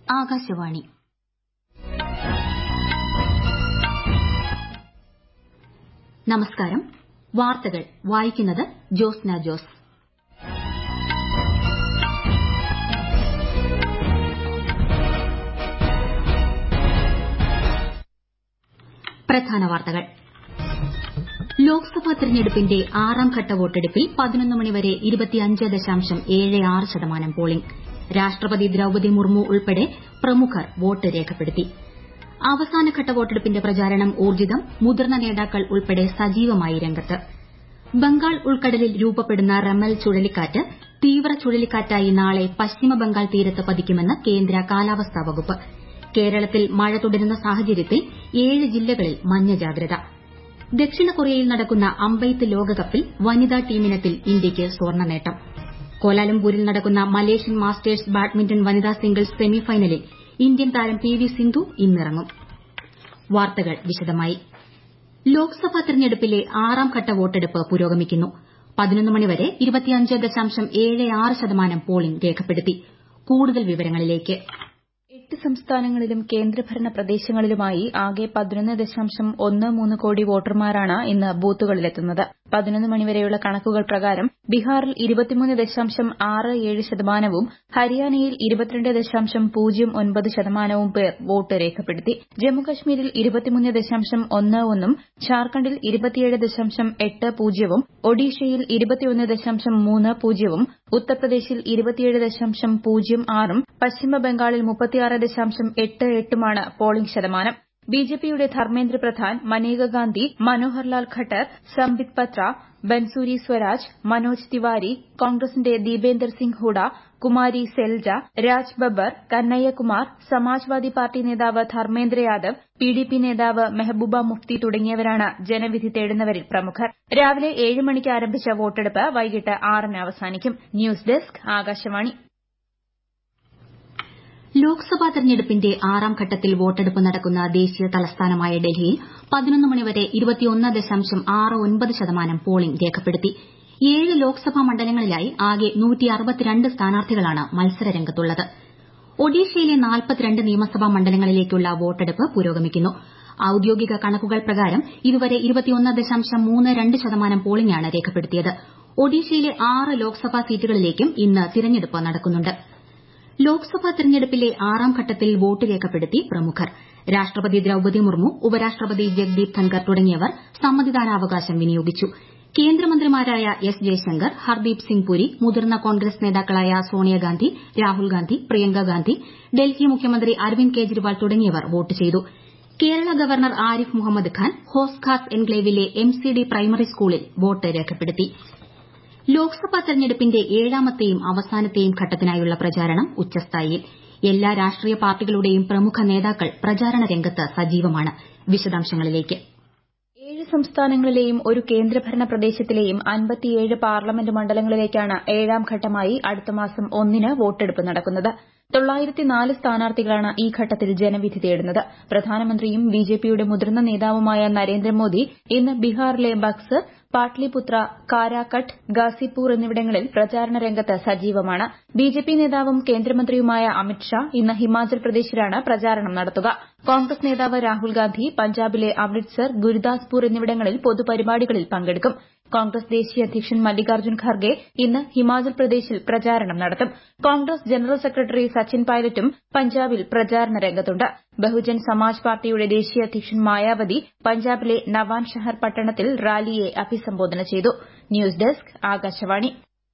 ആകാശവാണി നമസ്കാരം വാർത്തകൾ വായിക്കുന്നത് ജോസ്ന ജോസ് പ്രധാന വാർത്തകൾ ലോക്സഭാ തെരഞ്ഞെടുപ്പിന്റെ ആറാം ഘട്ട വോട്ടെടുപ്പിൽ പതിനൊന്ന് മണിവരെ ശതമാനം പോളിംഗ് രാഷ്ട്രപതി ദ്രൌപദി മുർമു ഉൾപ്പെടെ പ്രമുഖർ വോട്ട് രേഖപ്പെടുത്തി അവസാനഘട്ട വോട്ടെടുപ്പിന്റെ പ്രചാരണം ഊർജ്ജിതം മുതിർന്ന നേതാക്കൾ ഉൾപ്പെടെ സജീവമായി രംഗത്ത് ബംഗാൾ ഉൾക്കടലിൽ രൂപപ്പെടുന്ന റെമൽ ചുഴലിക്കാറ്റ് തീവ്ര ചുഴലിക്കാറ്റായി നാളെ പശ്ചിമ ബംഗാൾ തീരത്ത് പതിക്കുമെന്ന് കേന്ദ്ര കാലാവസ്ഥാ വകുപ്പ് കേരളത്തിൽ മഴ തുടരുന്ന സാഹചര്യത്തിൽ ഏഴ് ജില്ലകളിൽ മഞ്ഞ ജാഗ്രത ദക്ഷിണ കൊറിയയിൽ നടക്കുന്ന അമ്പെയ്ത്ത് ലോകകപ്പിൽ വനിതാ ടീമിനത്തിൽ ഇന്ത്യയ്ക്ക് സ്വർണ്ണ നേട്ടം കോലാലംപൂരിൽ നടക്കുന്ന മലേഷ്യൻ മാസ്റ്റേഴ്സ് ബാഡ്മിന്റൺ വനിതാ സിംഗിൾസ് സെമി ഫൈനലിൽ ഇന്ത്യൻ താരം പി വി സിന്ധു ഇന്നിറങ്ങും വാർത്തകൾ വിശദമായി ലോക്സഭാ തെരഞ്ഞെടുപ്പിലെ ആറാം ഘട്ട വോട്ടെടുപ്പ് പുരോഗമിക്കുന്നു പതിനൊന്ന് മണിവരെ ശതമാനം പോളിംഗ് രേഖപ്പെടുത്തി കൂടുതൽ വിവരങ്ങളിലേക്ക് എട്ട് സംസ്ഥാനങ്ങളിലും കേന്ദ്രഭരണ പ്രദേശങ്ങളിലുമായി ആകെ പതിനൊന്ന് ദശാംശം ഒന്ന് മൂന്ന് കോടി വോട്ടർമാരാണ് ഇന്ന് ബൂത്തുകളിലെത്തുന്നത് പതിനൊന്ന് മണിവരെയുള്ള കണക്കുകൾ പ്രകാരം ബീഹാറിൽ ഇരുപത്തിമൂന്ന് ദശാംശം ആറ് ഏഴ് ശതമാനവും ഹരിയാനയിൽ ഇരുപത്തിരണ്ട് ദശാംശം പൂജ്യം ഒൻപത് ശതമാനവും പേർ വോട്ട് രേഖപ്പെടുത്തി ജമ്മുകശ്മീരിൽ ഇരുപത്തിമൂന്ന് ദശാംശം ഒന്ന് ഒന്നും ഝാർഖണ്ഡിൽ ഇരുപത്തിയേഴ് ദശാംശം എട്ട് പൂജ്യവും ഒഡീഷയിൽ ഇരുപത്തിയൊന്ന് ദശാംശം മൂന്ന് പൂജ്യവും ഉത്തർപ്രദേശിൽ ഇരുപത്തിയേഴ് ദശാംശം പൂജ്യം ആറും പശ്ചിമബംഗാളിൽ മുപ്പത്തിയാറ് ദശാംശം എട്ട് എട്ടുമാണ് പോളിംഗ് ശതമാനം ബിജെപിയുടെ ധർമ്മേന്ദ്ര പ്രധാൻ മനേക ഗാന്ധി മനോഹർലാൽ ഖട്ടർ സംബിത് പത്ര ബൻസൂരി സ്വരാജ് മനോജ് തിവാരി കോൺഗ്രസിന്റെ ദീപേന്ദർ സിംഗ് ഹൂഡ കുമാരി സെൽജ രാജ് ബബ്ബർ കന്നയ്യകുമാർ സമാജ്വാദി പാർട്ടി നേതാവ് ധർമ്മേന്ദ്ര യാദവ് പിഡിപി നേതാവ് മെഹബൂബ മുഫ്തി തുടങ്ങിയവരാണ് ജനവിധി തേടുന്നവരിൽ പ്രമുഖർ രാവിലെ ഏഴ് മണിക്ക് ആരംഭിച്ച വോട്ടെടുപ്പ് വൈകിട്ട് ആറിന് അവസാനിക്കും ന്യൂസ് ഡെസ്ക് ആകാശവാണി ലോക്സഭാ തെരഞ്ഞെടുപ്പിന്റെ ആറാം ഘട്ടത്തിൽ വോട്ടെടുപ്പ് നടക്കുന്ന ദേശീയ തലസ്ഥാനമായ ഡൽഹിയിൽ പതിനൊന്ന് മണിവരെ ശതമാനം പോളിംഗ് രേഖപ്പെടുത്തി ഏഴ് ലോക്സഭാ മണ്ഡലങ്ങളിലായി ആകെ സ്ഥാനാർത്ഥികളാണ് മത്സരരംഗത്തുള്ളത് ഒഡീഷയിലെ നിയമസഭാ മണ്ഡലങ്ങളിലേക്കുള്ള വോട്ടെടുപ്പ് പുരോഗമിക്കുന്നു ഔദ്യോഗിക കണക്കുകൾ പ്രകാരം ഇതുവരെ ശതമാനം പോളിംഗാണ് രേഖപ്പെടുത്തിയത് ഒഡീഷയിലെ ആറ് ലോക്സഭാ സീറ്റുകളിലേക്കും ഇന്ന് തിരഞ്ഞെടുപ്പ് നടക്കുന്നുണ്ട് ലോക്സഭാ തെരഞ്ഞെടുപ്പിലെ ആറാം ഘട്ടത്തിൽ വോട്ട് രേഖപ്പെടുത്തി പ്രമുഖർ രാഷ്ട്രപതി ദ്രൌപദി മുർമു ഉപരാഷ്ട്രപതി ജഗ്ദീപ് ധൻകർ തുടങ്ങിയവർ സമ്മതിദാനാവകാശം വിനിയോഗിച്ചു കേന്ദ്രമന്ത്രിമാരായ എസ് ജയശങ്കർ ഹർദീപ് സിംഗ് പുരി മുതിർന്ന കോൺഗ്രസ് നേതാക്കളായ സോണിയാഗാന്ധി രാഹുൽഗാന്ധി പ്രിയങ്ക ഗാന്ധി ഡൽഹി മുഖ്യമന്ത്രി അരവിന്ദ് കെജ്രിവാൾ തുടങ്ങിയവർ വോട്ട് ചെയ്തു കേരള ഗവർണർ ആരിഫ് മുഹമ്മദ് ഖാൻ ഹോസ്ഖാസ് എൻക്ലേവിലെ എം സി ഡി പ്രൈമറി സ്കൂളിൽ വോട്ട് രേഖപ്പെടുത്തി ലോക്സഭാ തെരഞ്ഞെടുപ്പിന്റെ ഏഴാമത്തെയും അവസാനത്തെയും ഘട്ടത്തിനായുള്ള പ്രചാരണം ഉച്ചസ്ഥായിയിൽ എല്ലാ രാഷ്ട്രീയ പാർട്ടികളുടെയും പ്രമുഖ നേതാക്കൾ പ്രചാരണ രംഗത്ത് സജീവമാണ് വിശദാംശങ്ങളിലേക്ക് ഏഴ് സംസ്ഥാനങ്ങളിലെയും ഒരു കേന്ദ്രഭരണ പ്രദേശത്തിലെയും അൻപത്തിയേഴ് പാർലമെന്റ് മണ്ഡലങ്ങളിലേക്കാണ് ഏഴാം ഘട്ടമായി അടുത്ത മാസം ഒന്നിന് വോട്ടെടുപ്പ് നടക്കുന്നത് തൊള്ളായിരത്തിനാല് സ്ഥാനാർത്ഥികളാണ് ഈ ഘട്ടത്തിൽ ജനവിധി തേടുന്നത് പ്രധാനമന്ത്രിയും ബിജെപിയുടെ മുതിർന്ന നേതാവുമായ നരേന്ദ്രമോദി ഇന്ന് ബീഹാറിലെ ബക്സർ പാട്ലിപുത്ര കാരാകട്ട് ഗാസിപൂർ എന്നിവിടങ്ങളിൽ പ്രചാരണ രംഗത്ത് സജീവമാണ് ബിജെപി നേതാവും കേന്ദ്രമന്ത്രിയുമായ അമിത്ഷാ ഇന്ന് ഹിമാചൽ പ്രദേശിലാണ് പ്രചാരണം നടത്തുക കോൺഗ്രസ് നേതാവ് രാഹുൽ ഗാന്ധി പഞ്ചാബിലെ അമൃത്സർ ഗുരുദാസ്പൂർ എന്നിവിടങ്ങളിൽ പൊതുപരിപാടികളിൽ പങ്കെടുക്കും കോൺഗ്രസ് ദേശീയ അധ്യക്ഷൻ മല്ലികാർജ്ജുൻ ഖർഗെ ഇന്ന് ഹിമാചൽ പ്രദേശിൽ പ്രചാരണം നടത്തും കോൺഗ്രസ് ജനറൽ സെക്രട്ടറി സച്ചിൻ പൈലറ്റും പഞ്ചാബിൽ പ്രചാരണ രംഗത്തുണ്ട് ബഹുജൻ സമാജ് പാർട്ടിയുടെ ദേശീയ അധ്യക്ഷൻ മായാവതി പഞ്ചാബിലെ നവാൻ ഷഹർ പട്ടണത്തിൽ റാലിയെ അഭിസംബോധന ചെയ്തു ന്യൂസ് ഡെസ്ക് ആകാശവാണി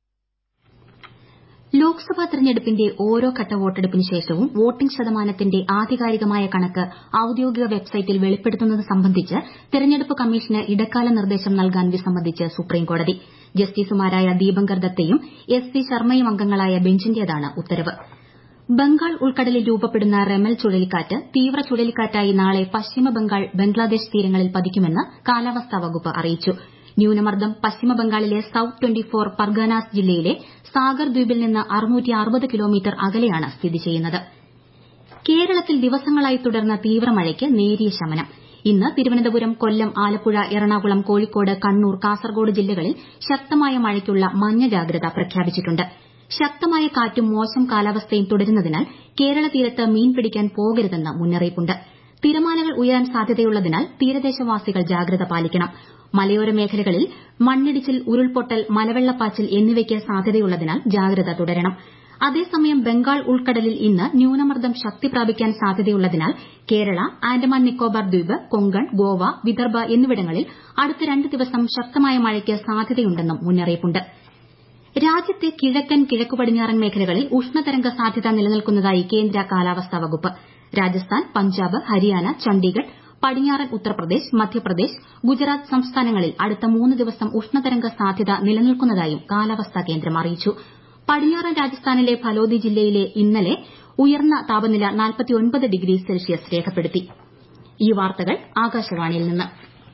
ലോക്സഭാ തെരഞ്ഞെടുപ്പിന്റെ ഓരോ ഘട്ട വോട്ടെടുപ്പിന് ശേഷവും വോട്ടിംഗ് ശതമാനത്തിന്റെ ആധികാരികമായ കണക്ക് ഔദ്യോഗിക വെബ്സൈറ്റിൽ വെളിപ്പെടുത്തുന്നത് സംബന്ധിച്ച് തെരഞ്ഞെടുപ്പ് കമ്മീഷന് ഇടക്കാല നിർദ്ദേശം നൽകാൻ വിസമ്മതിച്ച് സുപ്രീംകോടതി ജസ്റ്റിസുമാരായ ദീപങ്കർ ദത്തയും എസ് സി ശർമ്മയും അംഗങ്ങളായ ബെഞ്ചിന്റേതാണ് ഉത്തരവ് ബംഗാൾ ഉൾക്കടലിൽ രൂപപ്പെടുന്ന റെമൽ ചുഴലിക്കാറ്റ് തീവ്ര ചുഴലിക്കാറ്റായി നാളെ പശ്ചിമ ബംഗാൾ ബംഗ്ലാദേശ് തീരങ്ങളിൽ പതിക്കുമെന്ന് കാലാവസ്ഥാ വകുപ്പ് അറിയിച്ചു ന്യൂനമർദ്ദം പശ്ചിമ ബംഗാളിലെ സൌത്ത് ട്വന്റി ഫോർ പർഗാനാസ് ജില്ലയിലെ സാഗർ ദ്വീപിൽ നിന്ന് കിലോമീറ്റർ അകലെയാണ് സ്ഥിതി ചെയ്യുന്നത് കേരളത്തിൽ ദിവസങ്ങളായി തുടർന്ന തീവ്രമഴയ്ക്ക് നേരിയ ശമനം ഇന്ന് തിരുവനന്തപുരം കൊല്ലം ആലപ്പുഴ എറണാകുളം കോഴിക്കോട് കണ്ണൂർ കാസർഗോഡ് ജില്ലകളിൽ ശക്തമായ മഴയ്ക്കുള്ള മഞ്ഞ ജാഗ്രത പ്രഖ്യാപിച്ചിട്ടുണ്ട് ശക്തമായ കാറ്റും മോശം കാലാവസ്ഥയും തുടരുന്നതിനാൽ കേരള തീരത്ത് മീൻ പിടിക്കാൻ പോകരുതെന്ന് മുന്നറിയിപ്പുണ്ട് തിരമാലകൾ ഉയരാൻ സാധ്യതയുള്ളതിനാൽ തീരദേശവാസികൾ ജാഗ്രത പാലിക്കണം മലയോര മേഖലകളിൽ മണ്ണിടിച്ചിൽ ഉരുൾപൊട്ടൽ മലവെള്ളപ്പാച്ചിൽ എന്നിവയ്ക്ക് സാധ്യതയുള്ളതിനാൽ ജാഗ്രത തുടരണം അതേസമയം ബംഗാൾ ഉൾക്കടലിൽ ഇന്ന് ന്യൂനമർദ്ദം ശക്തി പ്രാപിക്കാൻ സാധ്യതയുള്ളതിനാൽ കേരള ആൻഡമാൻ നിക്കോബാർ ദ്വീപ് കൊങ്കൺ ഗോവ വിദർഭ എന്നിവിടങ്ങളിൽ അടുത്ത രണ്ട് ദിവസം ശക്തമായ മഴയ്ക്ക് സാധ്യതയുണ്ടെന്നും മുന്നറിയിപ്പുണ്ട് രാജ്യത്തെ കിഴക്കൻ കിഴക്കു പടിഞ്ഞാറൻ മേഖലകളിൽ ഉഷ്ണതരംഗ സാധ്യത നിലനിൽക്കുന്നതായി കേന്ദ്ര കാലാവസ്ഥാ വകുപ്പ് രാജസ്ഥാൻ പഞ്ചാബ് ഹരിയാന ചണ്ഡീഗഡ് പടിഞ്ഞാറൻ ഉത്തർപ്രദേശ് മധ്യപ്രദേശ് ഗുജറാത്ത് സംസ്ഥാനങ്ങളിൽ അടുത്ത മൂന്ന് ദിവസം ഉഷ്ണതരംഗ സാധ്യത നിലനിൽക്കുന്നതായും കാലാവസ്ഥാ കേന്ദ്രം അറിയിച്ചു പടിഞ്ഞാറൻ രാജസ്ഥാനിലെ ഫലോദി ജില്ലയിൽ ഇന്നലെ ഉയർന്ന താപനില ഡിഗ്രി സെൽഷ്യസ് രേഖപ്പെടുത്തി ഈ വാർത്തകൾ ആകാശവാണിയിൽ നിന്ന്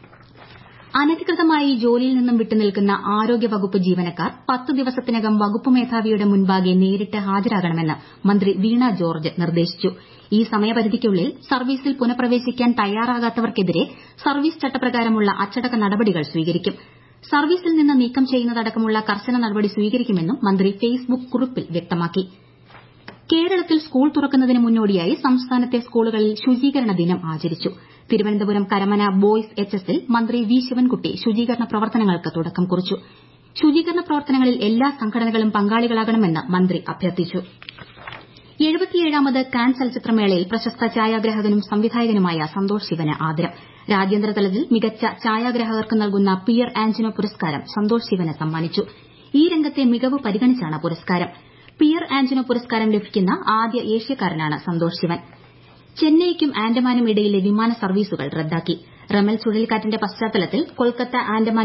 അനധികൃതമായി ജോലിയിൽ നിന്നും വിട്ടുനിൽക്കുന്ന ആരോഗ്യവകുപ്പ് ജീവനക്കാർ പത്ത് ദിവസത്തിനകം വകുപ്പ് മേധാവിയുടെ മുൻപാകെ നേരിട്ട് ഹാജരാകണമെന്ന് മന്ത്രി വീണ ജോർജ് നിർദ്ദേശിച്ചു ഈ സമയപരിധിക്കുള്ളിൽ സർവീസിൽ പുനഃപ്രവേശിക്കാൻ തയ്യാറാകാത്തവർക്കെതിരെ സർവീസ് ചട്ടപ്രകാരമുള്ള അച്ചടക്ക നടപടികൾ സ്വീകരിക്കും സർവീസിൽ നിന്ന് നീക്കം ചെയ്യുന്നതടക്കമുള്ള കർശന നടപടി സ്വീകരിക്കുമെന്നും മന്ത്രി ഫേസ്ബുക്ക് കുറിപ്പിൽ വ്യക്തമാക്കി കേരളത്തിൽ സ്കൂൾ തുറക്കുന്നതിന് മുന്നോടിയായി സംസ്ഥാനത്തെ സ്കൂളുകളിൽ ശുചീകരണ ദിനം ആചരിച്ചു തിരുവനന്തപുരം കരമന ബോയ്സ് എച്ച് എസിൽ മന്ത്രി വി ശിവൻകുട്ടി ശുചീകരണ പ്രവർത്തനങ്ങൾക്ക് തുടക്കം കുറിച്ചു ശുചീകരണ പ്രവർത്തനങ്ങളിൽ എല്ലാ സംഘടനകളും പങ്കാളികളാകണമെന്ന് മന്ത്രി അഭ്യർത്ഥിച്ചു എഴുപത്തിയേഴാമത് കാൻ ചലച്ചിത്രമേളയിൽ പ്രശസ്ത ഛായാഗ്രാഹകനും സംവിധായകനുമായ സന്തോഷ് ശിവന് ആദരം രാജ്യാന്തര തലത്തിൽ മികച്ച ഛായാഗ്രാഹകർക്ക് നൽകുന്ന പിയർ ആഞ്ചനോ പുരസ്കാരം സന്തോഷ് ശിവന് സമ്മാനിച്ചു ഈ രംഗത്തെ മികവ് പരിഗണിച്ചാണ് പുരസ്കാരം പിയർ ആഞ്ചനോ പുരസ്കാരം ലഭിക്കുന്ന ആദ്യ ഏഷ്യക്കാരനാണ് സന്തോഷ് ശിവൻ ചെന്നൈയ്ക്കും ആൻഡമാനും ഇടയിലെ വിമാന സർവീസുകൾ റദ്ദാക്കി റമൽ ചുഴലിക്കാറ്റിന്റെ പശ്ചാത്തലത്തിൽ കൊൽക്കത്ത ആൻഡമാൻ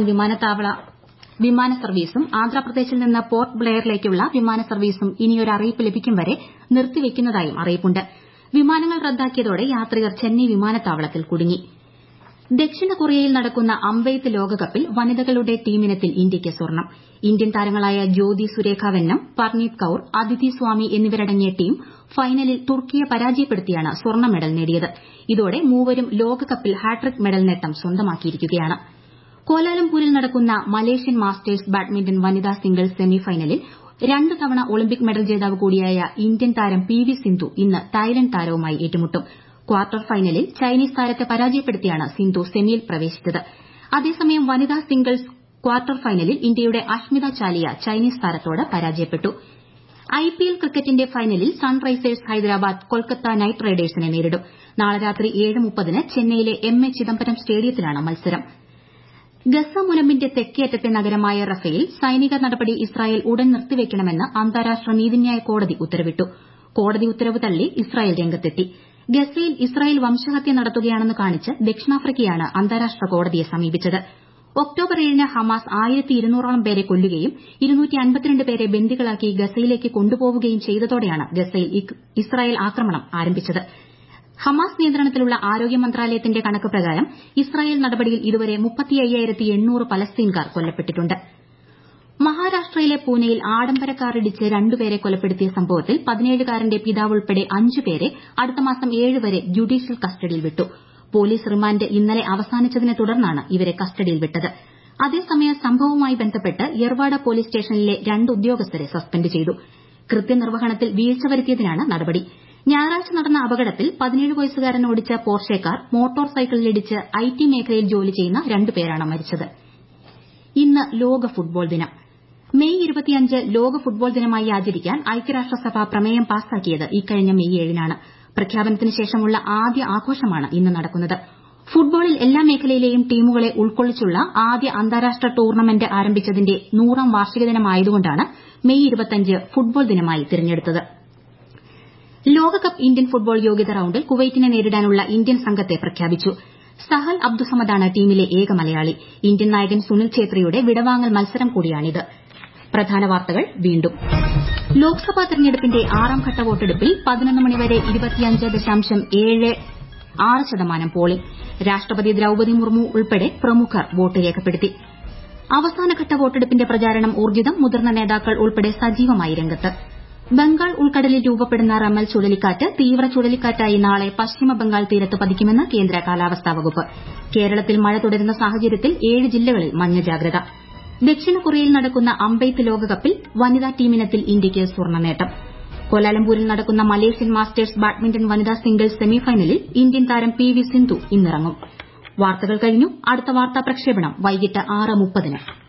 വിമാന സർവീസും ആന്ധ്രാപ്രദേശിൽ നിന്ന് പോർട്ട് ബ്ലെയറിലേക്കുള്ള വിമാന സർവീസും ഇനിയൊരു അറിയിപ്പ് ലഭിക്കും വരെ നിർത്തിവയ്ക്കുന്നതായും അറിയിപ്പുണ്ട് വിമാനങ്ങൾ റദ്ദാക്കിയതോടെ യാത്രികർ ചെന്നൈ വിമാനത്താവളത്തിൽ കുടുങ്ങി ദക്ഷിണ കൊറിയയിൽ നടക്കുന്ന അമ്പെയ്ത്ത് ലോകകപ്പിൽ വനിതകളുടെ ടീമിനത്തിൽ ഇന്ത്യയ്ക്ക് സ്വർണം ഇന്ത്യൻ താരങ്ങളായ ജ്യോതി സുരേഖ വെന്നം പർനീത് കൌർ അദിതി സ്വാമി എന്നിവരടങ്ങിയ ടീം ഫൈനലിൽ തുർക്കിയെ പരാജയപ്പെടുത്തിയാണ് സ്വർണ്ണ മെഡൽ നേടിയത് ഇതോടെ മൂവരും ലോകകപ്പിൽ ഹാട്രിക് മെഡൽ നേട്ടം സ്വന്തമാക്കിയിരിക്കുകയാണ് കോലാലംപൂരിൽ നടക്കുന്ന മലേഷ്യൻ മാസ്റ്റേഴ്സ് ബാഡ്മിന്റൺ വനിതാ സിംഗിൾസ് സെമി ഫൈനലിൽ രണ്ട് തവണ ഒളിമ്പിക് മെഡൽ ജേതാവ് കൂടിയായ ഇന്ത്യൻ താരം പി വി സിന്ധു ഇന്ന് തായ്ലന്റ് താരവുമായി ഏറ്റുമുട്ടും ക്വാർട്ടർ ഫൈനലിൽ ചൈനീസ് താരത്തെ പരാജയപ്പെടുത്തിയാണ് സിന്ധു സെമിയിൽ പ്രവേശിച്ചത് അതേസമയം വനിതാ സിംഗിൾസ് ക്വാർട്ടർ ഫൈനലിൽ ഇന്ത്യയുടെ അഷ്മിത ചാലിയ ചൈനീസ് താരത്തോട് പരാജയപ്പെട്ടു ഐപിഎൽ ക്രിക്കറ്റിന്റെ ഫൈനലിൽ സൺറൈസേഴ്സ് ഹൈദരാബാദ് കൊൽക്കത്ത നൈറ്റ് റൈഡേഴ്സിനെ നേരിടും നാളെ രാത്രി ഏഴ് മുപ്പതിന് ചെന്നൈയിലെ എം എ ചിദംബരം സ്റ്റേഡിയത്തിലാണ് മത്സരം ഗസ മുനമ്പിന്റെ തെക്കേ അറ്റത്തെ നഗരമായ റഫയിൽ സൈനിക നടപടി ഇസ്രായേൽ ഉടൻ നിർത്തിവെക്കണമെന്ന് അന്താരാഷ്ട്ര നീതിന്യായ കോടതി ഉത്തരവിട്ടു കോടതി ഉത്തരവ് തള്ളി ഇസ്രായേൽ രംഗത്തെത്തി ഗസയിൽ ഇസ്രായേൽ വംശഹത്യ നടത്തുകയാണെന്ന് കാണിച്ച് ദക്ഷിണാഫ്രിക്കയാണ് അന്താരാഷ്ട്ര കോടതിയെ സമീപിച്ചത് ഒക്ടോബർ ഏഴിന് ഹമാസ് ആയിരത്തി ഇരുന്നൂറോളം പേരെ കൊല്ലുകയും ഇരുന്നൂറ്റി അൻപത്തിരണ്ട് പേരെ ബന്ദികളാക്കി ഗസയിലേക്ക് കൊണ്ടുപോവുകയും ചെയ്തതോടെയാണ് ഗസയിൽ ഇസ്രായേൽ ആക്രമണം ആരംഭിച്ചത് ഹമാസ് നിയന്ത്രണത്തിലുള്ള ആരോഗ്യ മന്ത്രാലയത്തിന്റെ കണക്ക് പ്രകാരം ഇസ്രായേൽ നടപടിയിൽ ഇതുവരെ പലസ്തീൻകാർ കൊല്ലപ്പെട്ടിട്ടുണ്ട് മഹാരാഷ്ട്രയിലെ പൂനെയിൽ ആഡംബര കാർ ഇടിച്ച് രണ്ടുപേരെ കൊലപ്പെടുത്തിയ സംഭവത്തിൽ പതിനേഴുകാരന്റെ പിതാവ് ഉൾപ്പെടെ അഞ്ചുപേരെ അടുത്ത മാസം ഏഴ് വരെ ജുഡീഷ്യൽ കസ്റ്റഡിയിൽ വിട്ടു പോലീസ് റിമാൻഡ് ഇന്നലെ അവസാനിച്ചതിനെ തുടർന്നാണ് ഇവരെ കസ്റ്റഡിയിൽ വിട്ടത് അതേസമയം സംഭവവുമായി ബന്ധപ്പെട്ട് യർവാഡ പോലീസ് സ്റ്റേഷനിലെ രണ്ട് ഉദ്യോഗസ്ഥരെ സസ്പെൻഡ് ചെയ്തു കൃത്യനിർവഹണത്തിൽ വീഴ്ച വരുത്തിയതിനാണ് നടപടി ഞായറാഴ്ച നടന്ന അപകടത്തിൽ പതിനേഴ് വയസ്സുകാരൻ ഓടിച്ച പോർഷെ കാർ മോട്ടോർ സൈക്കിളിലിടിച്ച് ഐടി മേഖലയിൽ ജോലി ചെയ്യുന്ന രണ്ടുപേരാണ് മരിച്ചത് ഇന്ന് ലോക ഫുട്ബോൾ ദിനം മെയ് ഇരുപത്തിയഞ്ച് ലോക ഫുട്ബോൾ ദിനമായി ആചരിക്കാൻ ഐക്യരാഷ്ട്രസഭ പ്രമേയം പാസാക്കിയത് ഇക്കഴിഞ്ഞ മെയ് ഏഴിനാണ് പ്രഖ്യാപനത്തിന് ശേഷമുള്ള ആദ്യ ആഘോഷമാണ് ഇന്ന് നടക്കുന്നത് ഫുട്ബോളിൽ എല്ലാ മേഖലയിലെയും ടീമുകളെ ഉൾക്കൊള്ളിച്ചുള്ള ആദ്യ അന്താരാഷ്ട്ര ടൂർണമെന്റ് ആരംഭിച്ചതിന്റെ നൂറാം വാർഷിക ദിനമായതുകൊണ്ടാണ് മെയ് ഇരുപത്തിയഞ്ച് ഫുട്ബോൾ ദിനമായി തിരഞ്ഞെടുത്തത് ലോകകപ്പ് ഇന്ത്യൻ ഫുട്ബോൾ യോഗ്യത റൌണ്ടിൽ കുവൈറ്റിനെ നേരിടാനുള്ള ഇന്ത്യൻ സംഘത്തെ പ്രഖ്യാപിച്ചു സഹൽ അബ്ദുസമദാണ് ടീമിലെ ഏക മലയാളി ഇന്ത്യൻ നായകൻ സുനിൽ ഛേത്രിയുടെ വിടവാങ്ങൽ മത്സരം കൂടിയാണിത് പ്രധാന വാർത്തകൾ വീണ്ടും ലോക്സഭാ തെരഞ്ഞെടുപ്പിന്റെ ആറാംഘട്ട വോട്ടെടുപ്പിൽ പതിനൊന്ന് മണിവരെ ഇരുപത്തിയഞ്ച് ദശാംശം ഏഴ് ആറ് ശതമാനം പോളിംഗ് രാഷ്ട്രപതി ദ്രൌപതി മുർമു ഉൾപ്പെടെ പ്രമുഖർ വോട്ട് രേഖപ്പെടുത്തി അവസാനഘട്ട വോട്ടെടുപ്പിന്റെ പ്രചാരണം ഊർജ്ജിതം മുതിർന്ന നേതാക്കൾ ഉൾപ്പെടെ സജീവമായി രംഗത്ത് ബംഗാൾ ഉൾക്കടലിൽ രൂപപ്പെടുന്ന റമൽ ചുഴലിക്കാറ്റ് തീവ്ര ചുഴലിക്കാറ്റായി നാളെ പശ്ചിമ ബംഗാൾ തീരത്ത് പതിക്കുമെന്ന് കേന്ദ്ര കാലാവസ്ഥാ വകുപ്പ് കേരളത്തിൽ മഴ തുടരുന്ന സാഹചര്യത്തിൽ ഏഴ് ജില്ലകളിൽ മഞ്ഞ ജാഗ്രത ദക്ഷിണ കൊറിയയിൽ നടക്കുന്ന അമ്പെയ്ത്ത് ലോകകപ്പിൽ വനിതാ ടീമിനത്തിൽ ഇന്ത്യയ്ക്ക് സ്വർണ്ണ നേട്ടം കോലാലംപൂരിൽ നടക്കുന്ന മലേഷ്യൻ മാസ്റ്റേഴ്സ് ബാഡ്മിന്റൺ വനിതാ സിംഗിൾസ് സെമിഫൈനലിൽ ഇന്ത്യൻ താരം പി വി സിന്ധു ഇന്നിറങ്ങും വാർത്തകൾ കഴിഞ്ഞു അടുത്ത വാർത്താ പ്രക്ഷേപണം വൈകിട്ട് ആറ് മുപ്പതിന്